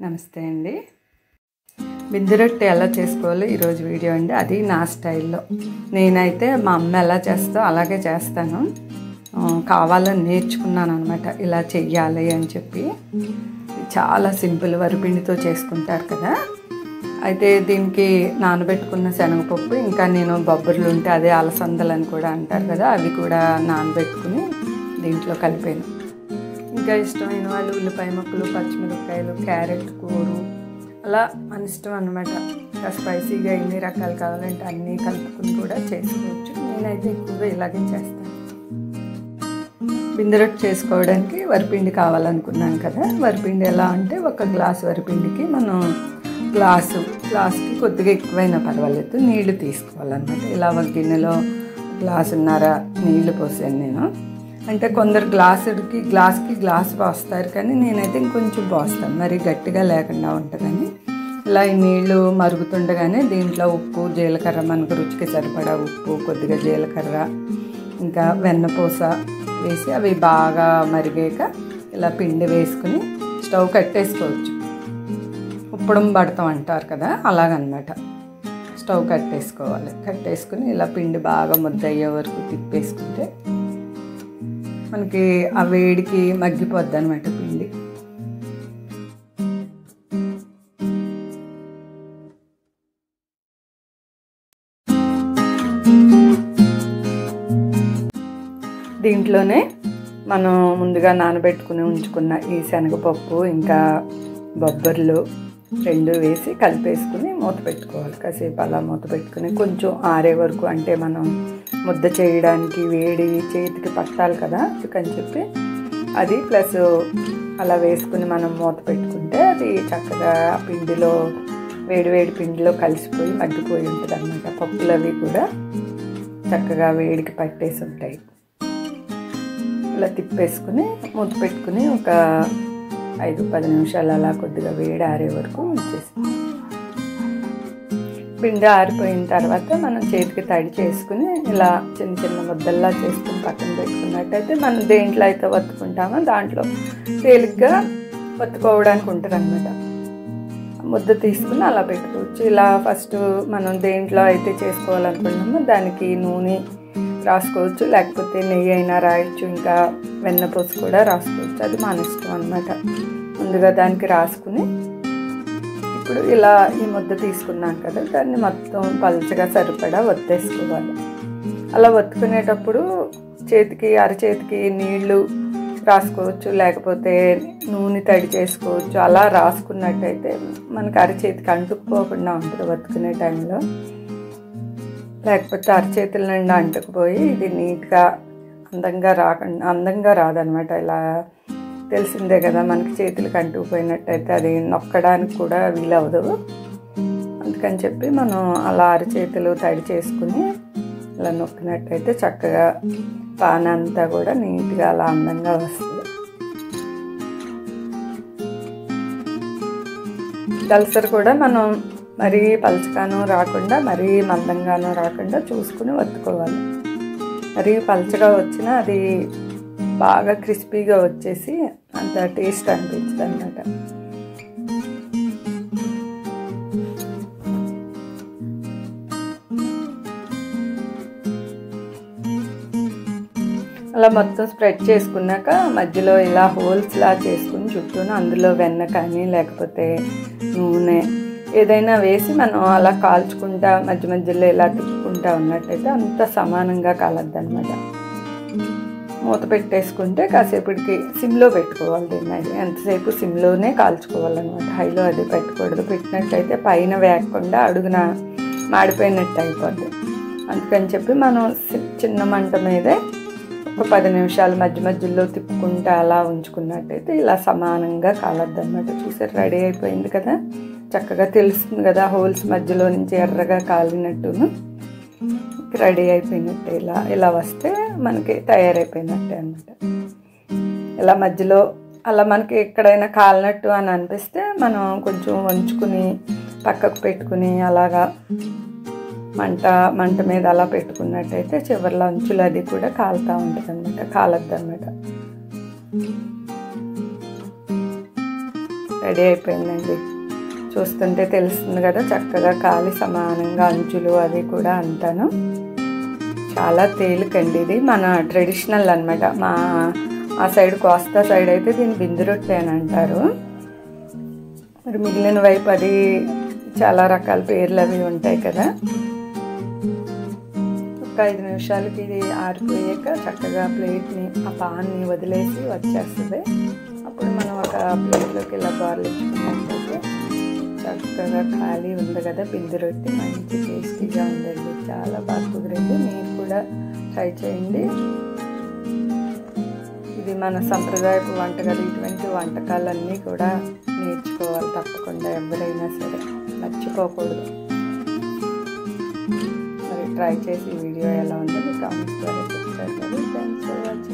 నమస్తే అండి బిందు రొట్టె ఎలా చేసుకోవాలో ఈరోజు వీడియో అండి అది నా స్టైల్లో నేనైతే మా అమ్మ ఎలా చేస్తో అలాగే చేస్తాను ఆ, కావాలని నేర్చుకున్నాను అనమాట ఇలా చెయ్యాలి అని చెప్పి చాలా సింపుల్ వరిపిండితో చేసుకుంటారు కదా అయితే దీనికి నానబెట్టుకున్న శనగపప్పు ఇంకా నేను బొబ్బర్లు ఉంటే అదే అలసందలు అని కూడా అంటారు కదా అవి కూడా నానబెట్టుకుని దీంట్లో కలిపాను ఇంకా ఇష్టమైన వాళ్ళు ఉల్లిపాయ ముక్కలు పచ్చిమిరపకాయలు క్యారెట్ కూరు అలా మన ఇష్టం అనమాట ఇంకా స్పైసీగా ఎన్ని రకాలు కావాలంటే అన్నీ కలుపుకుని కూడా చేసుకోవచ్చు నేనైతే ఎక్కువగా ఇలాగే చేస్తాను బిందెరొట్టు చేసుకోవడానికి వరిపిండి కావాలనుకున్నాను కదా వరిపిండి ఎలా అంటే ఒక గ్లాస్ వరిపిండికి మనం గ్లాసు గ్లాస్కి కొద్దిగా ఎక్కువైనా పర్వాలేదు నీళ్లు తీసుకోవాలన్నమాట ఇలా ఒక గిన్నెలో గ్లాసున్నర నీళ్లు పోసాను నేను అంటే కొందరు గ్లాసుడికి గ్లాస్కి గ్లాస్ పోస్తారు కానీ నేనైతే ఇంకొంచెం పోస్తాను మరి గట్టిగా లేకుండా ఉంటుందని ఇలా ఈ నీళ్లు మరుగుతుండగానే దీంట్లో ఉప్పు జీలకర్ర మనకు రుచికి సరిపడా ఉప్పు కొద్దిగా జీలకర్ర ఇంకా వెన్నపూస వేసి అవి బాగా మరిగాక ఇలా పిండి వేసుకుని స్టవ్ కట్టేసుకోవచ్చు ఉప్పడం పడతాం అంటారు కదా అలాగనమాట స్టవ్ కట్టేసుకోవాలి కట్టేసుకుని ఇలా పిండి బాగా ముద్ద అయ్యే వరకు తిప్పేసుకుంటే మనకి ఆ వేడికి మగ్గిపోద్ది అనమాట పిండి దీంట్లోనే మనం ముందుగా నానబెట్టుకుని ఉంచుకున్న ఈ శనగపప్పు ఇంకా బొబ్బర్లు రెండు వేసి కలిపేసుకుని మూత పెట్టుకోవాలి కాసేపు అలా మూత పెట్టుకుని కొంచెం ఆరే వరకు అంటే మనం ముద్ద చేయడానికి వేడి చేతికి పట్టాలి కదా అందుకని చెప్పి అది ప్లస్ అలా వేసుకుని మనం మూత పెట్టుకుంటే అది చక్కగా ఆ పిండిలో వేడి వేడి పిండిలో కలిసిపోయి మగ్గిపోయి ఉంటుంది అనమాట పప్పులు అవి కూడా చక్కగా వేడికి పట్టేసి ఉంటాయి ఇలా తిప్పేసుకుని మూత పెట్టుకుని ఒక ఐదు పది నిమిషాలు అలా కొద్దిగా వేడి ఆరే వరకు ఉంచేసి పిండి ఆరిపోయిన తర్వాత మనం చేతికి తడి చేసుకుని ఇలా చిన్న చిన్న ముద్దల్లా చేసుకుని పక్కన పెట్టుకున్నట్టయితే మనం దేంట్లో అయితే వత్తుకుంటామో దాంట్లో తేలిగ్గా వత్తుకోవడానికి ఉంటుంది అనమాట ముద్ద తీసుకుని అలా పెట్టుకోవచ్చు ఇలా ఫస్ట్ మనం దేంట్లో అయితే చేసుకోవాలనుకుంటున్నామో దానికి నూనె రాసుకోవచ్చు లేకపోతే నెయ్యి అయినా రాయొచ్చు ఇంకా వెన్నపూస కూడా రాసుకోవచ్చు అది మన ఇష్టం అనమాట ముందుగా దానికి రాసుకుని ఇప్పుడు ఇలా ఈ ముద్ద తీసుకున్నాం కదా దాన్ని మొత్తం పలుచగా సరిపడా ఒత్తేసుకోవాలి అలా ఒత్తుకునేటప్పుడు చేతికి అరచేతికి నీళ్లు రాసుకోవచ్చు లేకపోతే నూనె తడి చేసుకోవచ్చు అలా రాసుకున్నట్టయితే మనకి అరచేతికి అంటుకుపోకుండా ఉంటుంది ఒత్తుకునే టైంలో లేకపోతే అరచేతుల నుండి అంటుకుపోయి ఇది నీట్గా అందంగా రాకుండా అందంగా రాదనమాట ఇలా తెలిసిందే కదా మనకి చేతులకు అంటుకుపోయినట్టయితే అది నొక్కడానికి కూడా వీలవదు అందుకని చెప్పి మనం అలా అరచేతులు తడి చేసుకుని ఇలా నొక్కినట్టయితే చక్కగా పాన అంతా కూడా నీట్గా అలా అందంగా వస్తుంది దలసరి కూడా మనం మరీ పలచగాను రాకుండా మరీ మందంగాను రాకుండా చూసుకుని వత్తుకోవాలి మరీ పలచగా వచ్చినా అది బాగా క్రిస్పీగా వచ్చేసి అంత టేస్ట్ అనిపించదు అనమాట అలా మొత్తం స్ప్రెడ్ చేసుకున్నాక మధ్యలో ఇలా హోల్స్లా చేసుకుని చుట్టూను అందులో వెన్న కానీ లేకపోతే నూనె ఏదైనా వేసి మనం అలా కాల్చుకుంటా మధ్య మధ్యలో ఇలా తిప్పుకుంటా ఉన్నట్టయితే అంత సమానంగా కాలద్దు అనమాట మూత పెట్టేసుకుంటే కాసేపటికి సిమ్లో పెట్టుకోవాలి దీన్ని అది ఎంతసేపు సిమ్లోనే కాల్చుకోవాలన్నమాట హైలో అది పెట్టకూడదు పెట్టినట్టయితే పైన వేయకుండా అడుగున మాడిపోయినట్టు అయిపోద్ది అందుకని చెప్పి మనం సి- చిన్న మంట మీదే ఒక పది నిమిషాలు మధ్య మధ్యలో తిప్పుకుంటా అలా ఉంచుకున్నట్టయితే ఇలా సమానంగా కాలద్దు అనమాట చూసారు రెడీ అయిపోయింది కదా చక్కగా తెలుస్తుంది కదా హోల్స్ మధ్యలో నుంచి ఎర్రగా కాలినట్టును రెడీ అయిపోయినట్టే ఇలా ఇలా వస్తే మనకి తయారైపోయినట్టే అనమాట ఇలా మధ్యలో అలా మనకి ఎక్కడైనా కాలినట్టు అని అనిపిస్తే మనం కొంచెం వంచుకుని పక్కకు పెట్టుకుని అలాగా మంట మంట మీద అలా పెట్టుకున్నట్టయితే చివరిలో అంచులు అది కూడా కాలుతూ ఉంటుంది అనమాట కాలద్దు అనమాట రెడీ అయిపోయిందండి చూస్తుంటే తెలుస్తుంది కదా చక్కగా కాలి సమానంగా అంచులు అవి కూడా అంతాను చాలా తేలికండి ఇది మన ట్రెడిషనల్ అనమాట మా ఆ సైడ్ కోస్తా సైడ్ అయితే దీన్ని బిందు రొట్టె అని అంటారు మరి మిగిలిన వైపు అది చాలా రకాల పేర్లు అవి ఉంటాయి కదా ఒక ఐదు నిమిషాలకి ఇది ఆరిపోయాక చక్కగా ప్లేట్ని ఆ పాన్ని వదిలేసి వచ్చేస్తుంది అప్పుడు మనం ఒక ప్లేట్లోకి ఇలా బార్లించుకున్నట్లయితే చక్కగా ఖాళీ ఉంది కదా బిందు రొట్టి మంచి టేస్టీగా ఉందండి చాలా బాగా కుదిరింది మీరు కూడా ట్రై చేయండి ఇది మన సంప్రదాయపు వంటకాలు ఇటువంటి వంటకాలన్నీ కూడా నేర్చుకోవాలి తప్పకుండా ఎవరైనా సరే మర్చిపోకూడదు మరి ట్రై చేసి ఈ వీడియో ఎలా ఉందో మీ కామెంట్స్ ద్వారా చెప్తారు థ్యాంక్స్ ఫర్ వాచింగ్